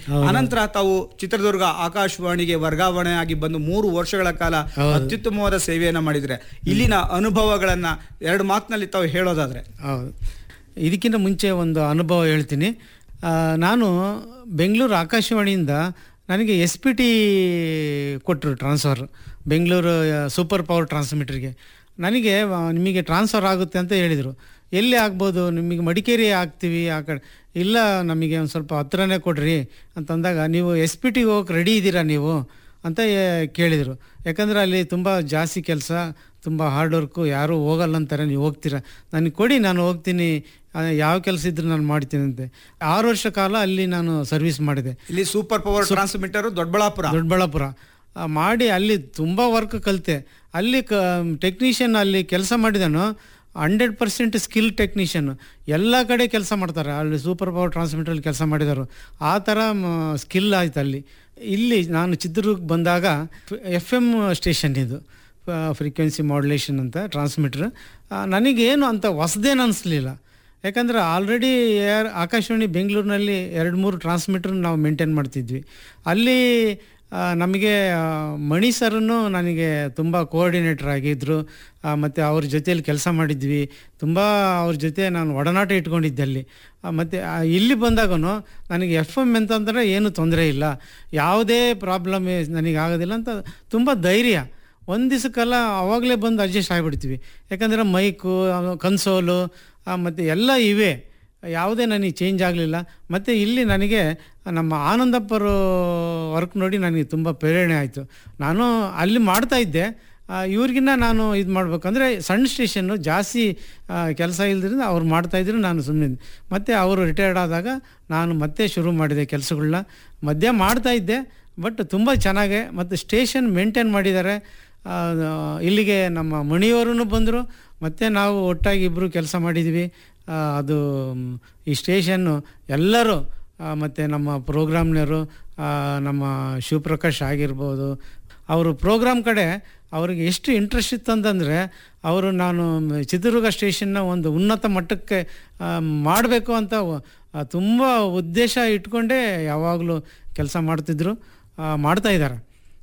ಅನಂತರ ತಾವು ಚಿತ್ರದುರ್ಗ ಆಕಾಶವಾಣಿಗೆ ವರ್ಗಾವಣೆ ಆಗಿ ಬಂದು ಮೂರು ವರ್ಷಗಳ ಕಾಲ ಅತ್ಯುತ್ತಮವಾದ ಸೇವೆಯನ್ನ ಮಾಡಿದ್ರೆ ಇಲ್ಲಿನ ಅನುಭವಗಳನ್ನ ಎರಡು ಮಾತಿನಲ್ಲಿ ತಾವು ಹೇಳೋದಾದ್ರೆ ಹೌದು ಇದಕ್ಕಿಂತ ಮುಂಚೆ ಒಂದು ಅನುಭವ ಹೇಳ್ತೀನಿ ಆ, ನಾನು ಬೆಂಗಳೂರು ಆಕಾಶವಾಣಿಯಿಂದ ನನಗೆ ಎಸ್ ಪಿ ಟಿ ಕೊಟ್ಟರು ಟ್ರಾನ್ಸ್ಫರ್ ಬೆಂಗಳೂರು ಸೂಪರ್ ಪವರ್ ಟ್ರಾನ್ಸ್ಮಿಟರ್ಗೆ ನನಗೆ ಆ, ನಿಮಗೆ ಟ್ರಾನ್ಸ್ಫರ್ ಆಗುತ್ತೆ ಅಂತ ಹೇಳಿದರು ಎಲ್ಲಿ ಆಗ್ಬೋದು ನಿಮಗೆ ಮಡಿಕೇರಿ ಆಗ್ತೀವಿ ಆ ಕಡೆ ಇಲ್ಲ ನಮಗೆ ಒಂದು ಸ್ವಲ್ಪ ಹತ್ರನೇ ಕೊಡ್ರಿ ಅಂತಂದಾಗ ನೀವು ಎಸ್ ಪಿ ಟಿಗೆ ಹೋಗಕ್ಕೆ ರೆಡಿ ಇದ್ದೀರಾ ನೀವು ಅಂತ ಏ- ಕೇಳಿದರು ಯಾಕಂದರೆ ಅಲ್ಲಿ ತುಂಬ ಜಾಸ್ತಿ ಕೆಲಸ ತುಂಬ ಹಾರ್ಡ್ ವರ್ಕು ಯಾರೂ ಹೋಗಲ್ಲ ಅಂತಾರೆ ನೀವು ಹೋಗ್ತೀರಾ ನನಗೆ ಕೊಡಿ ನಾನು ಹೋಗ್ತೀನಿ ಆ, ಯಾವ ಕೆಲಸ ಇದ್ರೂ ನಾನು ಮಾಡ್ತೀನಿ ಅಂತೆ ಆರು ವರ್ಷ ಕಾಲ ಅಲ್ಲಿ ನಾನು ಸರ್ವಿಸ್ ಮಾಡಿದೆ ಇಲ್ಲಿ super power transmitter Doddaballapura Doddaballapura ಆ, ಮಾಡಿ ಅಲ್ಲಿ ತುಂಬ ವರ್ಕ್ ಕಲಿತೆ ಅಲ್ಲಿ ಕ ಟೆಕ್ನಿಷಿಯನ್ ಅಲ್ಲಿ ಕೆಲಸ ಮಾಡಿದನು ಹಂಡ್ರೆಡ್ ಪರ್ಸೆಂಟ್ ಸ್ಕಿಲ್ ಟೆಕ್ನಿಷಿಯನ್ ಎಲ್ಲ ಕಡೆ ಕೆಲಸ ಮಾಡ್ತಾರೆ ಅಲ್ಲಿ ಸೂಪರ್ ಪವರ್ ಟ್ರಾನ್ಸ್ಮಿಟರಲ್ಲಿ ಕೆಲಸ ಮಾಡಿದರು ಆ ಥರ ಸ್ಕಿಲ್ ಆಯ್ತು ಅಲ್ಲಿ ಇಲ್ಲಿ ನಾನು ಚಿತ್ರದುರ್ಗಕ್ಕೆ ಬಂದಾಗ ಎಫ್ ಎಮ್ ಸ್ಟೇಷನ್ ಇದು ಫ್ರೀಕ್ವೆನ್ಸಿ ಮಾಡ್ಯುಲೇಷನ್ ಅಂತ ಟ್ರಾನ್ಸ್ಮಿಟ್ರ್ ನನಗೇನು ಅಂತ ಹೊಸದೇನು ಅನಿಸ್ಲಿಲ್ಲ ಯಾಕಂದರೆ ಆಲ್ರೆಡಿ ಏರ್ ಆಕಾಶವಾಣಿ ಬೆಂಗಳೂರಿನಲ್ಲಿ ಎರಡು ಮೂರು ಟ್ರಾನ್ಸ್ಮಿಟ್ರ್ ನಾವು ಮೇಂಟೈನ್ ಮಾಡ್ತಿದ್ವಿ ಅಲ್ಲಿ ಆ, ನಮಗೆ ಆ, ಮಣಿ ಸರನ್ನು ನನಗೆ ತುಂಬ ಕೋಆರ್ಡಿನೇಟರ್ ಆಗಿದ್ದರು ಮತ್ತು ಅವ್ರ ಜೊತೆಯಲ್ಲಿ ಕೆಲಸ ಮಾಡಿದ್ವಿ ತುಂಬ ಅವ್ರ ಜೊತೆ ನಾನು ಒಡನಾಟ ಇಟ್ಕೊಂಡಿದ್ದೆ ಅಲ್ಲಿ ಮತ್ತು ಇಲ್ಲಿ ಬಂದಾಗೂ ನನಗೆ ಎಫ್ ಎಮ್ ಅಂತಂದರೆ ಏನು ತೊಂದರೆ ಇಲ್ಲ ಯಾವುದೇ ಪ್ರಾಬ್ಲಮ್ ನನಗೆ ಆಗೋದಿಲ್ಲ ಅಂತ ತುಂಬ ಧೈರ್ಯ ಒಂದು ದಿವಸಕ್ಕೆಲ್ಲ ಅವಾಗಲೇ ಬಂದು ಅಡ್ಜಸ್ಟ್ ಆಗಿಬಿಡ್ತೀವಿ ಯಾಕಂದರೆ ಮೈಕು ಕನ್ಸೋಲು ಮತ್ತು ಎಲ್ಲ ಇವೆ ಯಾವುದೇ ನನಗೆ ಚೇಂಜ್ ಆಗಲಿಲ್ಲ ಮತ್ತು ಇಲ್ಲಿ ನನಗೆ ನಮ್ಮ ಆನಂದಪ್ಪರು ವರ್ಕ್ ನೋಡಿ ನನಗೆ ತುಂಬ ಪ್ರೇರಣೆ ಆಯಿತು ನಾನು ಅಲ್ಲಿ ಮಾಡ್ತಾ ಇದ್ದೆ ಆ, ಇವ್ರಿಗಿನ್ನ ನಾನು ಇದು ಮಾಡ್ಬೇಕಂದ್ರೆ ಸಣ್ಣ ಸ್ಟೇಷನ್ನು ಜಾಸ್ತಿ ಕೆಲಸ ಇಲ್ದ್ರಿಂದ ಅವ್ರು ಮಾಡ್ತಾಯಿದ್ರು ನಾನು ಸುಮ್ಮನೆ ಮತ್ತು ಅವರು ರಿಟೈರ್ಡ್ ಆದಾಗ ನಾನು ಮತ್ತೆ ಶುರು ಮಾಡಿದೆ ಕೆಲಸಗಳನ್ನ ಮಧ್ಯ ಮಾಡ್ತಾ ಇದ್ದೆ ಬಟ್ ತುಂಬ ಚೆನ್ನಾಗೆ ಮತ್ತು ಸ್ಟೇಷನ್ ಮೇಂಟೈನ್ ಮಾಡಿದ್ದಾರೆ ಆ, ಇಲ್ಲಿಗೆ ನಮ್ಮ ಮಣಿಯವರೂ ಬಂದರು ಮತ್ತು ನಾವು ಒಟ್ಟಾಗಿ ಇಬ್ಬರು ಕೆಲಸ ಮಾಡಿದ್ವಿ ಆ, ಅದು ಮ್, ಈ ಸ್ಟೇಷನ್ನು ಎಲ್ಲರೂ ಮತ್ತು ನಮ್ಮ ಪ್ರೋಗ್ರಾಮ್ನವರು ನಮ್ಮ ಶಿವಪ್ರಕಾಶ್ ಆಗಿರ್ಬೋದು ಅವರು ಪ್ರೋಗ್ರಾಮ್ ಕಡೆ ಅವ್ರಿಗೆ ಎಷ್ಟು ಇಂಟ್ರೆಸ್ಟ್ ಇತ್ತು ಅಂತಂದರೆ ಅವರು ನಾನು ಮ್, ಚಿತ್ರದುರ್ಗ ಸ್ಟೇಷನ್ನ ಒಂದು ಉನ್ನತ ಮಟ್ಟಕ್ಕೆ ಮಾಡಬೇಕು ಅಂತ ತುಂಬ ಉದ್ದೇಶ ಇಟ್ಕೊಂಡೇ ಯಾವಾಗಲೂ ಕೆಲಸ ಮಾಡ್ತಿದ್ರು ಆ, ಮಾಡ್ತಾ ಇದ್ದಾರೆ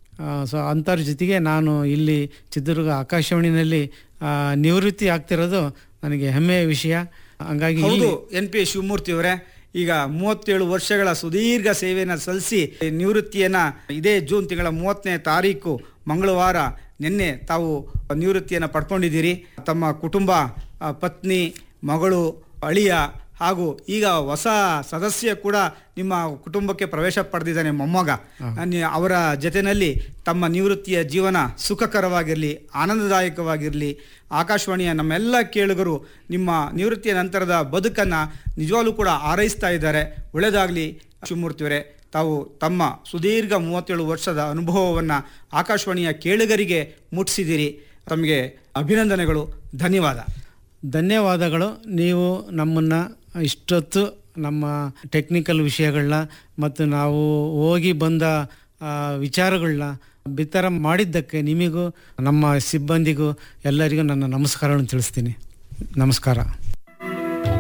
ಸೊ ಅಂಥವ್ರ ಜೊತೆಗೆ ನಾನು ಇಲ್ಲಿ ಚಿತ್ರದುರ್ಗ ಆಕಾಶವಾಣಿನಲ್ಲಿ ಆ, ನಿವೃತ್ತಿ ಆಗ್ತಿರೋದು ನನಗೆ ಹೆಮ್ಮೆಯ ವಿಷಯ ಹಂಗಾಗಿ ಹೌದು ಇಲ್ಲಿ ಎನ್ ಪಿ ಶಿವಮೂರ್ತಿ ಅವರೇ ಈಗ ಮೂವತ್ತೇಳು ವರ್ಷಗಳ ಸುದೀರ್ಘ ಸೇವೆಯನ್ನು ಸಲ್ಲಿಸಿ ನಿವೃತ್ತಿಯನ್ನ ಇದೇ ಜೂನ್ ತಿಂಗಳ ಮೂವತ್ತನೇ ತಾರೀಕು ಮಂಗಳವಾರ ನಿನ್ನೆ ತಾವು ನಿವೃತ್ತಿಯನ್ನು ಪಡ್ಕೊಂಡಿದ್ದೀರಿ ತಮ್ಮ ಕುಟುಂಬ ಆ, ಪತ್ನಿ ಮಗಳು ಅಳಿಯ ಹಾಗೂ ಈಗ ಹೊಸ ಸದಸ್ಯ ಕೂಡ ನಿಮ್ಮ ಕುಟುಂಬಕ್ಕೆ ಪ್ರವೇಶ ಪಡೆದಿದ್ದಾನೆ ಮೊಮ್ಮಗ ಅನ್ಯ- ಅವರ ಜೊತೆಯಲ್ಲಿ ತಮ್ಮ ನಿವೃತ್ತಿಯ ಜೀವನ ಸುಖಕರವಾಗಿರಲಿ ಆನಂದದಾಯಕವಾಗಿರಲಿ ಆಕಾಶವಾಣಿಯ ನಮ್ಮೆಲ್ಲ ಕೇಳುಗರು ನಿಮ್ಮ ನಿವೃತ್ತಿಯ ನಂತರದ ಬದುಕನ್ನು ನಿಜವಾಗ್ಲೂ ಕೂಡ ಆರೈಸ್ತಾ ಇದ್ದಾರೆ ಒಳ್ಳೆಯದಾಗಲಿ ಶಿವಮೂರ್ತಿಯವರೇ ತಾವು ತಮ್ಮ ಸುದೀರ್ಘ ಮೂವತ್ತೇಳು ವರ್ಷದ ಅನುಭವವನ್ನು ಆಕಾಶವಾಣಿಯ ಕೇಳುಗರಿಗೆ ಮುಟ್ಟಿಸಿದಿರಿ ತಮಗೆ ಅಭಿನಂದನೆಗಳು ಧನ್ಯವಾದ ಧನ್ಯವಾದಗಳು ನೀವು ನಮ್ಮನ್ನು ಇಷ್ಟೊತ್ತು ನಮ್ಮ ಟೆಕ್ನಿಕಲ್ ವಿಷಯಗಳನ್ನ ಮತ್ತು ನಾವು ಹೋಗಿ ಬಂದ ಆ, ವಿಚಾರಗಳನ್ನ ಬಿತ್ತರ ಮಾಡಿದ್ದಕ್ಕೆ ನಿಮಗೂ ನಮ್ಮ ಸಿಬ್ಬಂದಿಗೂ ಎಲ್ಲರಿಗೂ ನನ್ನ ನಮಸ್ಕಾರಗಳನ್ನು ತಿಳಿಸ್ತೀನಿ ನಮಸ್ಕಾರ